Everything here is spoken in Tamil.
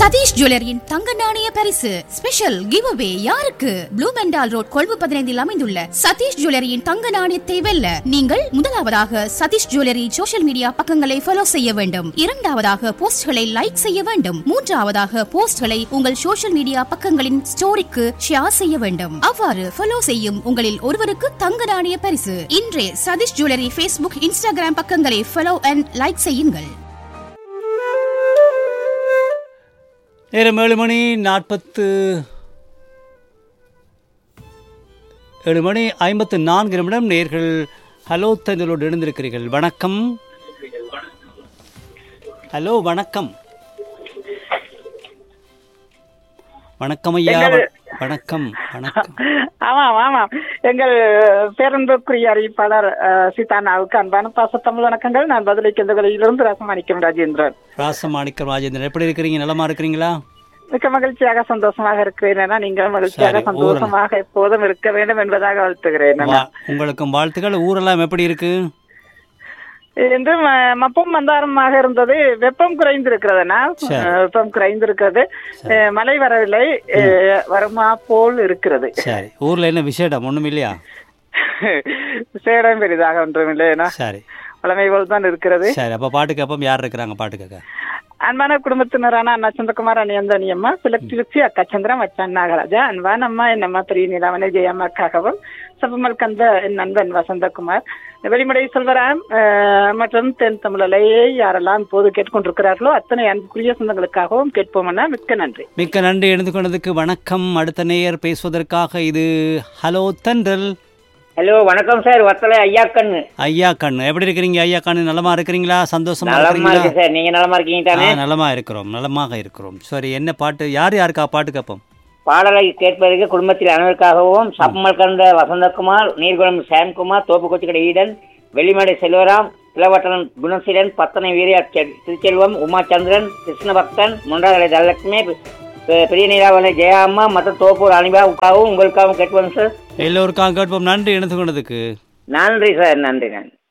சதீஷ் ஜுவல்லரியின் தங்க நாணய பரிசு ஸ்பெஷல் கிவ் அவே யாருக்கு ப்ளூ மெண்டால் ரோட் கொழும்பு பதினைந்தில் அமைந்துள்ள சதீஷ் ஜுவல்லரியின் தங்க நாணயத்தை வெல்ல நீங்கள் முதலாவதாக சதீஷ் ஜுவல்லரி சோஷியல் மீடியா பக்கங்களை ஃபாலோ செய்ய வேண்டும் இரண்டாவதாக போஸ்ட்களை லைக் செய்ய வேண்டும் மூன்றாவதாக போஸ்ட்களை உங்கள் சோஷியல் மீடியா பக்கங்களின் ஸ்டோரிக்கு ஷேர் செய்ய வேண்டும் அவ்வாறு ஃபாலோ செய்யும் உங்களில் ஒருவருக்கு தங்க நாணய பரிசு இன்றே சதீஷ் ஜுவல்லரி ஃபேஸ்புக் இன்ஸ்டாகிராம் பக்கங்களை ஃபாலோ அண்ட் லைக் செய்யுங்கள் நேரம் ஏழு மணி நாற்பத்து ஏழு மணி ஐம்பத்து நான்கு நிமிடம் நேர்கள் ஹலோ தங்களோடு இணைந்திருக்கிறீர்கள் வணக்கம் ஹலோ வணக்கம் வணக்கம் ஐயா வ- வணக்கம் வணக்கம் ஆமாம் ஆமாம் எங்கள் பேரன்புக்குரிய அறிவிப்பாளர் அஹ், சீதானாவுக்கு அன்பான பாசத்தமிழ் வணக்கங்கள் நான் பதிலளிக்கின்றதிலிருந்து ரசமாணிக்கம் ராஜேந்திரன் ராசமாணிக்கம் ராஜேந்திரன் எப்படி இருக்கிறீங்க நலமா இருக்கிறீங்களா மிக்க மகிழ்ச்சியாக சந்தோஷமாக இருக்கிறேன் அண்ணா. நீங்கள் மகிழ்ச்சியாக சரி, சந்தோஷமாக எப்போதும் இருக்க வேண்டும் என்பதாக வாழ்த்துகிறேன் அண்ணா. வா- உங்களுக்கும் வாழ்த்துக்கள் ஊரெல்லாம் எப்படி இருக்கு இன்று ம- மப்பும் மந்தாரமாக இருந்தது வெப்பம் குறைந்திருக்கிறதுனா சரி. வெப்பம் குறைந்திருக்கிறது அஹ், மழை வரவில்லை அஹ், வருமா போல் இருக்கிறது சரி ஊர்ல என்ன விசேடம் ஒண்ணும் இல்லையா சேடம் பெரிதாக ஒன்றுமில்லை ஏன்னா சரி பழமை போல் தான் இருக்கிறது சரி அப்ப பாட்டு கேப்பம் யார் இருக்கிறாங்க பாட்டு கேட்க அன்பான குடும்பத்தினரான அண்ணா சந்திரகுமார் அணியந்தனி அம்மா சிலக்திருச்சி அக்கா சந்திரம் வச்சான் நாகராஜா அன்பான அம்மா என் அம்மா பெரிய நிலாவணி ஜெயம்மாக்காகவும் சபமல் கந்த என் நண்பன் வசந்தகுமார் வெளிமடை செல்வராம் அஹ், மற்றும் தென் தமிழலையே யாரெல்லாம் இப்போது கேட்டுக்கொண்டிருக்கிறார்களோ அத்தனை அன்புக்குரிய சொந்தங்களுக்காகவும் கேட்போம் அண்ணா மிக்க நன்றி மிக்க நன்றி எழுந்து கொண்டதுக்கு வணக்கம் அடுத்த நேயர் பேசுவதற்காக இது ஹலோ தண்டல் ஹலோ வணக்கம் சார் வத்தலை ஐயா கண்ணு ஐயா கண்ணு எப்படி இருக்கிறீங்க ஐயா கண்ணு நலமா இருக்கிறீங்களா சந்தோஷமா நலமா இருக்கிறீங்களா இருக்கு சார் நீங்க நலமா இருக்கீங்க தானே ஆ, நலமா இருக்கிறோம் நலமாக இருக்கிறோம் சரி என்ன பாட்டு யார் யாருக்கா பாட்டு கேட்போம் பாடலை கேட்பதற்கு குடும்பத்தில் அனைவருக்காகவும் சப்பமல் கண்ட வசந்தகுமார் நீர்குளம் சாம்குமார் தோப்புக்கொச்சிக்கடை ஈடன் வெளிமடை செல்வராம் இளவட்டணன் குணசீலன் பத்தனை வீரியா செ- திருச்செல்வம் உமாச்சந்திரன் கிருஷ்ணபக்தன் முண்டாகலை தனலட்சுமி பெ- பெரிய நீலாவணி ஜெயாம்மா மற்றும் தோப்பூர் அனிபாவுக்காகவும் உங்களுக்காகவும் கேட்போம் சார் எல்லோருக்காக கேட்போம் நன்றி எழுந்து கொண்டதுக்கு நன்றி சார் நன்றி நன்றி